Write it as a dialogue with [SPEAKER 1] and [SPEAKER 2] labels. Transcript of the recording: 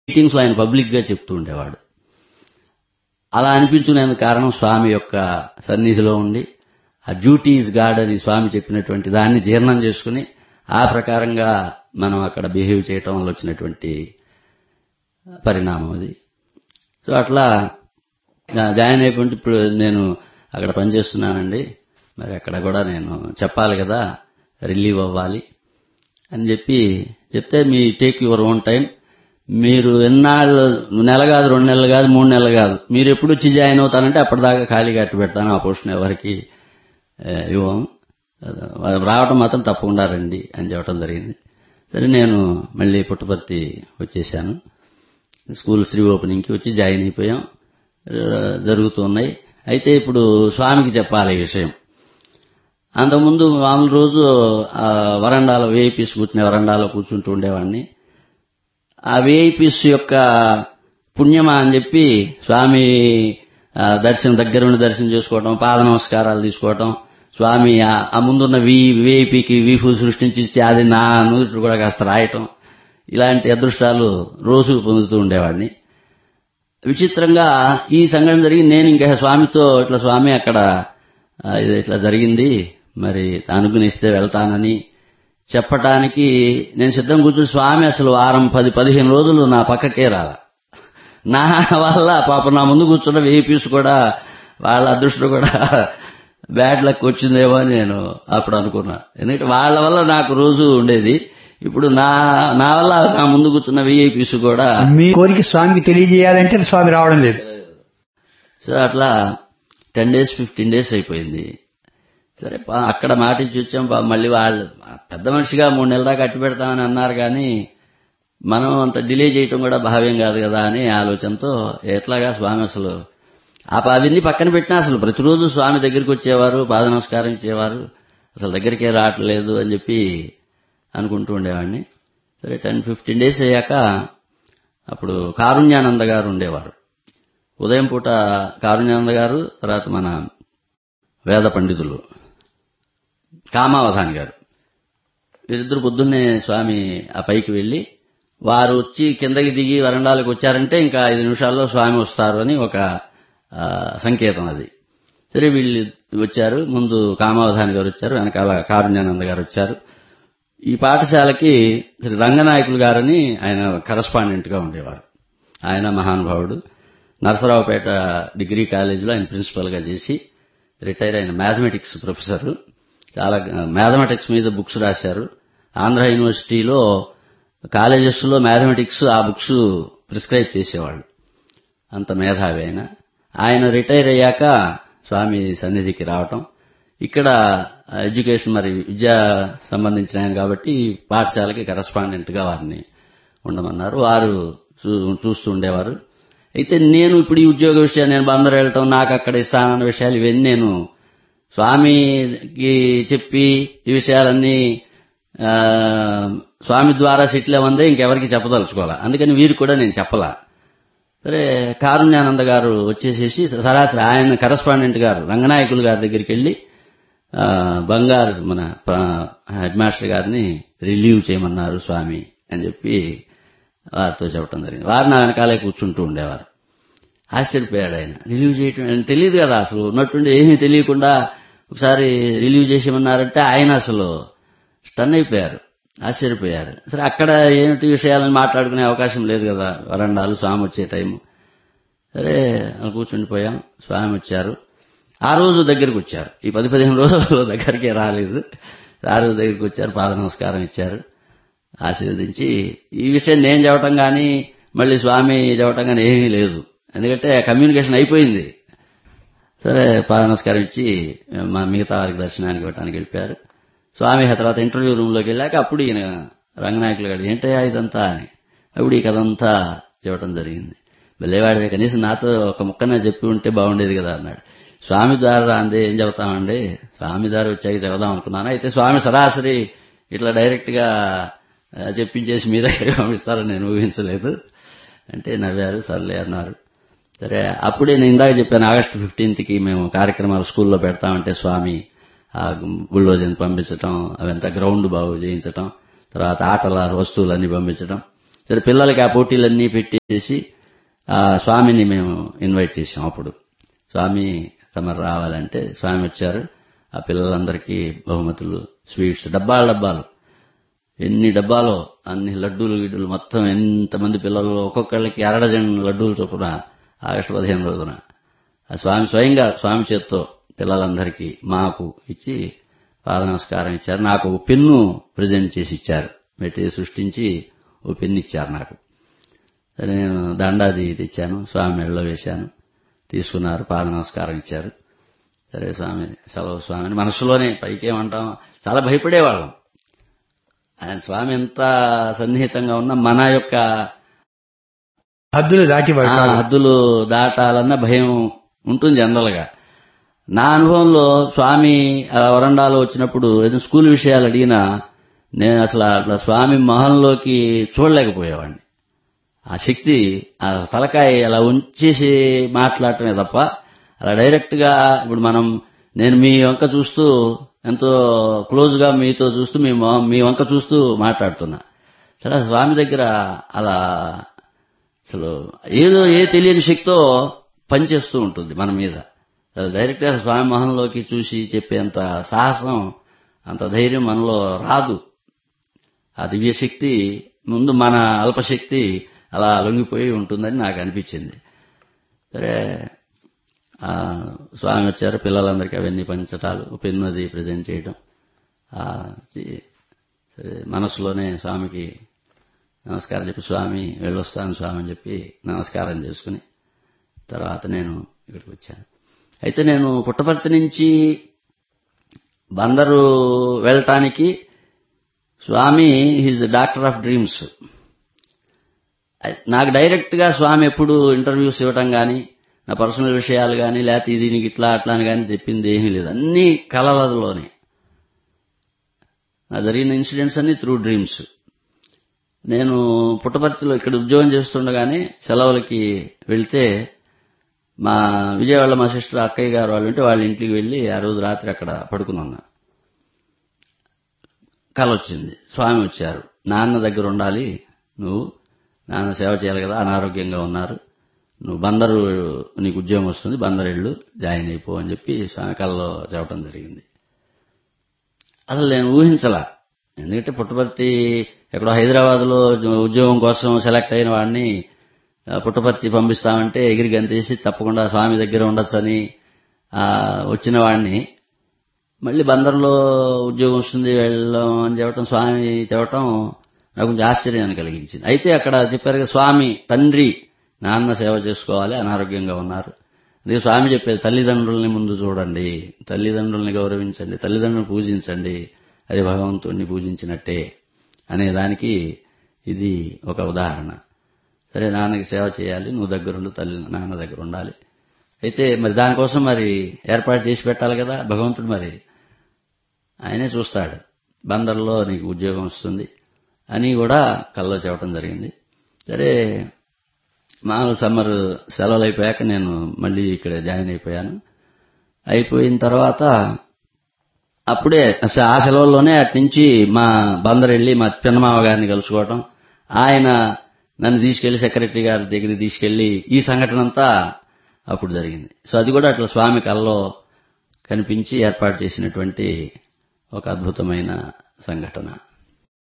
[SPEAKER 1] meetings లో ఆయన public గా చెప్తూ ఉండేవాడు అలా అనిపించుకునేందుకు కారణం స్వామి యొక్క సన్నిధిలో ఉండి ఆ డ్యూటీస్ గాడ్ అని స్వామి చెప్పినటువంటి దాన్ని జీర్ణం చేసుకుని ఆ ప్రకారంగా మనం అక్కడ బిహేవ్ చేయటం వల్ల వచ్చినటువంటి పరిణామం అది సో అట్లా జాయిన్ అయిపోయింది ఇప్పుడు నేను అక్కడ పనిచేస్తున్నానండి మరి అక్కడ కూడా నేను చెప్పాలి కదా రిలీవ్ అవ్వాలి అని చెప్పి చెప్తే మీ టేక్ యువర్ ఓన్ టైం మీరు ఎన్నాళ్ళు నెల కాదు రెండు నెలలు కాదు మూడు నెలలు కాదు మీరు ఎప్పుడు వచ్చి జాయిన్ అవుతానంటే అప్పటిదాకా ఖాళీగా అట్టు పెడతాను ఆ పోషన్ ఎవరికి ఇవ్వం రావటం మాత్రం తప్పకుండా రండి అని చెప్పడం జరిగింది సరే నేను మళ్ళీ పుట్టపర్తి వచ్చేసాను స్కూల్ శ్రీ ఓపెనింగ్కి వచ్చి జాయిన్ అయిపోయాం జరుగుతున్నాయి అయితే ఇప్పుడు స్వామికి చెప్పాలి ఈ విషయం అంతకుముందు మామూలు రోజు వరండాలో వేఐపీస్ కూర్చునే వరండాలో కూర్చుంటూ ఉండేవాడిని ఆ వేఐపీస్ యొక్క పుణ్యమా అని చెప్పి స్వామి దర్శనం దగ్గరుండి దర్శనం చేసుకోవటం పాద నమస్కారాలు తీసుకోవటం స్వామి ఆ ముందున్న వి విఐపికి వీఫు సృష్టించి ఇస్తే అది నా నుదుటి కూడా కాస్త రాయటం ఇలాంటి అదృష్టాలు రోజు పొందుతూ ఉండేవాడిని విచిత్రంగా ఈ సంఘటన జరిగి నేను ఇంకా స్వామితో ఇట్లా స్వామి అక్కడ ఇది ఇట్లా జరిగింది మరి అనుకునిస్తే వెళ్తానని చెప్పటానికి నేను సిద్ధం కూర్చుని స్వామి అసలు వారం పది పదిహేను రోజులు నా పక్కకే రాల నా వల్ల పాప నా ముందు కూర్చున్న వేపీస్ కూడా వాళ్ళ అదృష్టం కూడా బ్యాడ్ లక్ వచ్చిందేమో అని నేను అప్పుడు అనుకున్నా ఎందుకంటే వాళ్ళ వల్ల నాకు రోజు ఉండేది ఇప్పుడు నా నా వల్ల నా ముందు కూర్చున్న విఐపీస్ కూడా
[SPEAKER 2] మీ కోరిక స్వామికి తెలియజేయాలంటే స్వామి రావడం లేదు
[SPEAKER 1] సో అట్లా టెన్ డేస్ ఫిఫ్టీన్ డేస్ అయిపోయింది సరే అక్కడ మాట ఇచ్చి వచ్చాం మళ్ళీ వాళ్ళు పెద్ద మనిషిగా మూడు నెలల దాకా అట్టు పెడతామని అన్నారు కానీ మనం అంత డిలే చేయటం కూడా భావ్యం కాదు కదా అని ఆలోచనతో ఎట్లాగా స్వామి అసలు ఆ అవన్నీ పక్కన పెట్టినా అసలు ప్రతిరోజు స్వామి దగ్గరికి వచ్చేవారు పాద నమస్కారం ఇచ్చేవారు అసలు దగ్గరికే రావట్లేదు అని చెప్పి అనుకుంటూ ఉండేవాడిని సరే టెన్ ఫిఫ్టీన్ డేస్ అయ్యాక అప్పుడు కారుణ్యానంద గారు ఉండేవారు ఉదయం పూట కారుణ్యానంద గారు తర్వాత మన వేద పండితులు కామావధాని గారు వీరిద్దరు పొద్దున్నే స్వామి ఆ పైకి వెళ్లి వారు వచ్చి కిందకి దిగి వరండాలకు వచ్చారంటే ఇంకా ఐదు నిమిషాల్లో స్వామి వస్తారు అని ఒక సంకేతం అది సరే వీళ్ళు వచ్చారు ముందు కామావధాని గారు వచ్చారు వెనకాల కారుణ్యానంద గారు వచ్చారు ఈ పాఠశాలకి శ్రీ రంగనాయకులు గారని ఆయన కరస్పాండెంట్ గా ఉండేవారు ఆయన మహానుభావుడు నరసరావుపేట డిగ్రీ కాలేజీలో ఆయన ప్రిన్సిపల్ గా చేసి రిటైర్ అయిన మ్యాథమెటిక్స్ ప్రొఫెసర్ చాలా మ్యాథమెటిక్స్ మీద బుక్స్ రాశారు ఆంధ్ర యూనివర్సిటీలో కాలేజెస్ లో మ్యాథమెటిక్స్ ఆ బుక్స్ ప్రిస్క్రైబ్ చేసేవాళ్ళు అంత మేధావి ఆయన ఆయన రిటైర్ అయ్యాక స్వామి సన్నిధికి రావటం ఇక్కడ ఎడ్యుకేషన్ మరి విద్యా సంబంధించిన ఆయన కాబట్టి పాఠశాలకి కరస్పాండెంట్ గా వారిని ఉండమన్నారు వారు చూస్తూ ఉండేవారు అయితే నేను ఇప్పుడు ఈ ఉద్యోగ విషయాలు నేను బందరు వెళ్ళటం నాకు అక్కడ ఇస్తానన్న విషయాలు ఇవన్నీ నేను స్వామికి చెప్పి ఈ విషయాలన్నీ స్వామి ద్వారా సెటిల్ అవ్వందే ఇంకెవరికి చెప్పదలుచుకోవాలా అందుకని వీరు కూడా నేను చెప్పలా సరే కారుణ్యానంద గారు వచ్చేసేసి సరాసరి ఆయన కరస్పాండెంట్ గారు రంగనాయకులు గారి దగ్గరికి వెళ్లి బంగారు మన హెడ్ మాస్టర్ గారిని రిలీవ్ చేయమన్నారు స్వామి అని చెప్పి వారితో చెప్పడం జరిగింది వారు నా వెనకాలే కూర్చుంటూ ఉండేవారు ఆశ్చర్యపోయాడు ఆయన రిలీవ్ చేయటం తెలియదు కదా అసలు ఉన్నట్టుండి ఏమీ తెలియకుండా ఒకసారి రిలీవ్ చేసేమన్నారంటే ఆయన అసలు స్టన్ అయిపోయారు ఆశ్చర్యపోయారు సరే అక్కడ ఏమిటి విషయాలను మాట్లాడుకునే అవకాశం లేదు కదా వరండాలు స్వామి వచ్చే టైం సరే కూర్చుండిపోయాం స్వామి వచ్చారు ఆ రోజు దగ్గరికి వచ్చారు ఈ పది పదిహేను రోజులు దగ్గరికే రాలేదు ఆ రోజు దగ్గరికి వచ్చారు పాద నమస్కారం ఇచ్చారు ఆశీర్వదించి ఈ విషయం నేను చెప్పటం కానీ మళ్ళీ స్వామి చెప్పటం కానీ ఏమీ లేదు ఎందుకంటే కమ్యూనికేషన్ అయిపోయింది సరే పాద నమస్కారం ఇచ్చి మా మిగతా వారికి దర్శనానికి ఇవ్వడానికి వెళ్ళిపోయారు స్వామి ఆ తర్వాత ఇంటర్వ్యూ రూమ్లోకి వెళ్ళాక అప్పుడు ఈయన రంగనాయకులు గారు ఏంటయ్యా ఇదంతా అని అప్పుడు ఈ కథంతా చెప్పడం జరిగింది వెళ్ళేవాడివే కనీసం నాతో ఒక ముక్కనే చెప్పి ఉంటే బాగుండేది కదా అన్నాడు స్వామి ద్వారా అందే ఏం చెబుతామండి స్వామి ద్వారా వచ్చాక చెబుదాం అనుకున్నాను అయితే స్వామి సరాసరి ఇట్లా డైరెక్ట్ గా చెప్పించేసి మీ దగ్గర పంపిస్తారని నేను ఊహించలేదు అంటే నవ్వారు సర్లే అన్నారు సరే అప్పుడే నేను ఇందాక చెప్పాను ఆగస్టు ఫిఫ్టీన్త్ కి మేము కార్యక్రమాలు స్కూల్లో పెడతామంటే స్వామి ఆ బుల్డోజన్ పంపించటం అవంతా గ్రౌండ్ బాగు చేయించటం తర్వాత ఆటల వస్తువులన్నీ పంపించటం సరే పిల్లలకి ఆ పోటీలన్నీ పెట్టేసి ఆ స్వామిని మేము ఇన్వైట్ చేసాం అప్పుడు స్వామి తమరు రావాలంటే స్వామి వచ్చారు ఆ పిల్లలందరికీ బహుమతులు స్వీట్స్ డబ్బాలు డబ్బాలు ఎన్ని డబ్బాలో అన్ని లడ్డూలు గిడ్డలు మొత్తం ఎంతమంది పిల్లలు ఒక్కొక్కళ్ళకి అరడజన్ లడ్డూలు చొప్పున ఆగస్టు పదిహేను రోజున ఆ స్వామి స్వయంగా స్వామి చేత్తో పిల్లలందరికీ మాకు ఇచ్చి పాద నమస్కారం ఇచ్చారు నాకు ఒక పెన్ను ప్రజెంట్ చేసి ఇచ్చారు పెట్టి సృష్టించి ఓ పెన్ను ఇచ్చారు నాకు సరే నేను దండాది తెచ్చాను స్వామి మెడలో వేశాను తీసుకున్నారు పాద నమస్కారం ఇచ్చారు సరే స్వామి సెలవు స్వామి అని మనసులోనే పైకేమంటాం చాలా భయపడేవాళ్ళం ఆయన స్వామి ఎంత సన్నిహితంగా ఉన్నా మన యొక్క
[SPEAKER 2] హద్దులు దాటి
[SPEAKER 1] ఆ, హద్దులు దాటాలన్న భయం ఉంటుంది జనరల్ గా నా అనుభవంలో స్వామి ఆ వరండాలో వచ్చినప్పుడు ఏదో స్కూల్ విషయాలు అడిగినా నేను అసలు అట్లా స్వామి మొహంలోకి చూడలేకపోయేవాడిని ఆ శక్తి ఆ తలకాయ అలా ఉంచేసి మాట్లాడటమే తప్ప అలా డైరెక్ట్ గా ఇప్పుడు మనం నేను మీ వంక చూస్తూ ఎంతో క్లోజ్ గా మీతో చూస్తూ మీ మొహం- మీ వంక చూస్తూ మాట్లాడుతున్నా సరే స్వామి దగ్గర అలా అసలు ఏదో ఏ తెలియని శక్తితో పనిచేస్తూ ఉంటుంది మన మీద అది డైరెక్ట్ గా స్వామి మొహంలోకి చూసి చెప్పేంత సాహసం అంత ధైర్యం మనలో రాదు ఆ దివ్య శక్తి ముందు మన అల్పశక్తి అలా లొంగిపోయి ఉంటుందని నాకు అనిపించింది సరే ఆ, స్వామి వచ్చారు పిల్లలందరికీ అవన్నీ పంచటాలు పెన్ను అది ప్రజెంట్ చేయడం ఆ, చి- సరే మనసులోనే స్వామికి నమస్కారం చెప్పి స్వామి వెళ్ళొస్తాను స్వామి అని చెప్పి నమస్కారం చేసుకుని తర్వాత నేను ఇక్కడికి వచ్చాను అయితే నేను పుట్టపర్తి నుంచి బందరు వెళ్ళటానికి Swami he's doctor of dreams నాకు డైరెక్ట్ గా స్వామి ఎప్పుడు ఇంటర్వ్యూస్ ఇవ్వటం గాని నా పర్సనల్ విషయాలు గాని లేకపోతే ఇది నీకు ఇట్లా అట్లా అని కానీ చెప్పింది ఏమీ లేదు అన్ని కలలలోనే నా జరిగిన ఇన్సిడెంట్స్ అన్ని త్రూ డ్రీమ్స్ నేను పుట్టపర్తిలో ఇక్కడ ఉద్యోగం చేస్తుండగానే సెలవులకి వెళ్తే మా విజయవాడ మా సిస్టర్ అక్కయ్య గారు వాళ్ళు ఉంటే వాళ్ళ ఇంటికి వెళ్ళి ఆ రోజు రాత్రి అక్కడ పడుకుని ఉన్నా కల వచ్చింది స్వామి వచ్చారు నాన్న దగ్గర ఉండాలి నువ్వు నాన్న సేవ చేయాలి కదా అనారోగ్యంగా ఉన్నారు నువ్వు బందరు నీకు ఉద్యోగం వస్తుంది బందరు ఇళ్ళు జాయిన్ అయిపో అని చెప్పి స్వామి కళ్ళలో చెప్పడం జరిగింది అసలు నేను ఊహించలా ఎందుకంటే పుట్టపర్తి ఎక్కడో హైదరాబాద్ లో ఉద్యోగం కోసం సెలెక్ట్ అయిన వాడిని ఆ, పుట్టపర్తి పంపిస్తామంటే ఎగిరి గంతేసి తప్పకుండా స్వామి దగ్గర ఉండొచ్చని ఆ, వచ్చిన వాడిని మళ్ళీ బందర్లో ఉద్యోగం వస్తుంది వెళ్ళాం అని చెప్పటం స్వామి చెప్పటం నాకు కొంచెం ఆశ్చర్యాన్ని కలిగించింది అయితే అక్కడ చెప్పారు కదా స్వామి తండ్రి నాన్న సేవ చేసుకోవాలి అనారోగ్యంగా ఉన్నారు అదే స్వామి చెప్పేది తల్లిదండ్రుల్ని ముందు చూడండి తల్లిదండ్రుల్ని గౌరవించండి తల్లిదండ్రులను పూజించండి అది భగవంతుణ్ణి పూజించినట్టే అనే దానికి ఇది ఒక ఉదాహరణ సరే నాన్నకి సేవ చేయాలి నువ్వు దగ్గరుండు తల్లి నాన్న దగ్గర ఉండాలి అయితే మరి దానికోసం మరి ఏర్పాటు చేసి పెట్టాలి కదా భగవంతుడు మరి ఆయనే చూస్తాడు బందర్లో నీకు ఉద్యోగం వస్తుంది అని కూడా కల్లో చెప్పడం జరిగింది సరే మామూలు సమ్మర్ సెలవులు అయిపోయాక నేను మళ్ళీ ఇక్కడ జాయిన్ అయిపోయాను అయిపోయిన తర్వాత అప్పుడే అసలు ఆ సెలవుల్లోనే అటు నుంచి మా బందర్ వెళ్ళి మా పిన్నమామ గారిని కలుసుకోవటం ఆయన నన్ను తీసుకెళ్లి సెక్రటరీ గారి దగ్గరికి తీసుకెళ్లి ఈ సంఘటన అంతా అప్పుడు జరిగింది సో అది కూడా అట్లా స్వామి కల్లో కనిపించి ఏర్పాటు చేసినటువంటి ఒక అద్భుతమైన సంఘటన